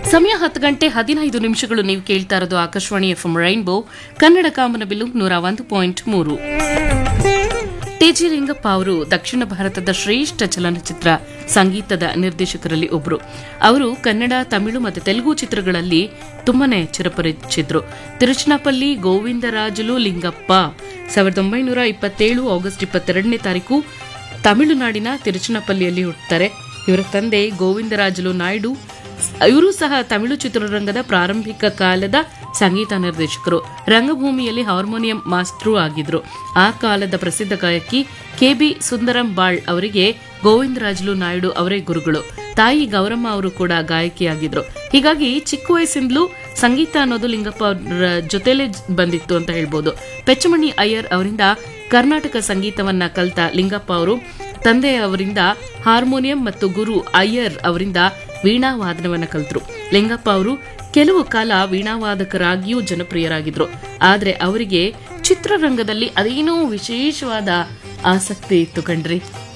ಸಮಯ ಹತ್ತು ಗಂಟೆ ಹದಿನೈದು ನಿಮಿಷಗಳು ನೀವು ಕೇಳ್ತಾ ಇರೋದು ಆಕಾಶವಾಣಿ ಎಫ್ ರೈನ್ಬೋ ಕನ್ನಡ ಕಾಮನಬಿಲ್ಲು ನೂರ ಒಂದು ಪಾಯಿಂಟ್ ಮೂರು ಟಿಜಿ ಲಿಂಗಪ್ಪ ಅವರು ದಕ್ಷಿಣ ಭಾರತದ ಶ್ರೇಷ್ಠ ಚಲನಚಿತ್ರ ಸಂಗೀತದ ನಿರ್ದೇಶಕರಲ್ಲಿ ಒಬ್ಬರು ಅವರು ಕನ್ನಡ ತಮಿಳು ಮತ್ತು ತೆಲುಗು ಚಿತ್ರಗಳಲ್ಲಿ ತುಂಬಾನೇ ಚಿರಪರಿಚಿದ್ರು ತಿರುಚನಪಲ್ಲಿ ಗೋವಿಂದರಾಜುಲು ಲಿಂಗಪ್ಪ ಸಾವಿರದ ಒಂಬೈನೂರ ಇಪ್ಪತ್ತೇಳು ಆಗಸ್ಟ್ ಇಪ್ಪತ್ತೆರಡನೇ ತಾರೀಕು ತಮಿಳುನಾಡಿನ ತಿರುಚನಪಲ್ಲಿಯಲ್ಲಿ ಹುಟ್ಟುತ್ತಾರೆ ಇವರ ತಂದೆ ಗೋವಿಂದರಾಜುಲು ನಾಯ್ಡು ಇವರು ಸಹ ತಮಿಳು ಚಿತ್ರರಂಗದ ಪ್ರಾರಂಭಿಕ ಕಾಲದ ಸಂಗೀತ ನಿರ್ದೇಶಕರು ರಂಗಭೂಮಿಯಲ್ಲಿ ಹಾರ್ಮೋನಿಯಂ ಮಾಸ್ಟ್ರೂ ಆಗಿದ್ರು ಆ ಕಾಲದ ಪ್ರಸಿದ್ಧ ಗಾಯಕಿ ಕೆ ಬಿ ಸುಂದರಂ ಬಾಳ್ ಅವರಿಗೆ ಗೋವಿಂದರಾಜುಲು ನಾಯ್ಡು ಅವರೇ ಗುರುಗಳು ತಾಯಿ ಗೌರಮ್ಮ ಅವರು ಕೂಡ ಗಾಯಕಿಯಾಗಿದ್ರು ಹೀಗಾಗಿ ಚಿಕ್ಕ ವಯಸ್ಸಿಂದಲೂ ಸಂಗೀತ ಅನ್ನೋದು ಲಿಂಗಪ್ಪ ಅವರ ಜೊತೆಲೇ ಬಂದಿತ್ತು ಅಂತ ಹೇಳ್ಬೋದು ಪೆಚ್ಚಮಣಿ ಅಯ್ಯರ್ ಅವರಿಂದ ಕರ್ನಾಟಕ ಸಂಗೀತವನ್ನ ಕಲ್ತ ಲಿಂಗಪ್ಪ ಅವರು ತಂದೆಯವರಿಂದ ಹಾರ್ಮೋನಿಯಂ ಮತ್ತು ಗುರು ಅಯ್ಯರ್ ಅವರಿಂದ ವೀಣಾ ವಾದನವನ್ನ ಕಲ್ತರು ಲಿಂಗಪ್ಪ ಅವರು ಕೆಲವು ಕಾಲ ವೀಣಾವಾದಕರಾಗಿಯೂ ಜನಪ್ರಿಯರಾಗಿದ್ರು ಆದ್ರೆ ಅವರಿಗೆ ಚಿತ್ರರಂಗದಲ್ಲಿ ಅದೇನೋ ವಿಶೇಷವಾದ ಆಸಕ್ತಿ ಇತ್ತು ಕಣ್ರಿ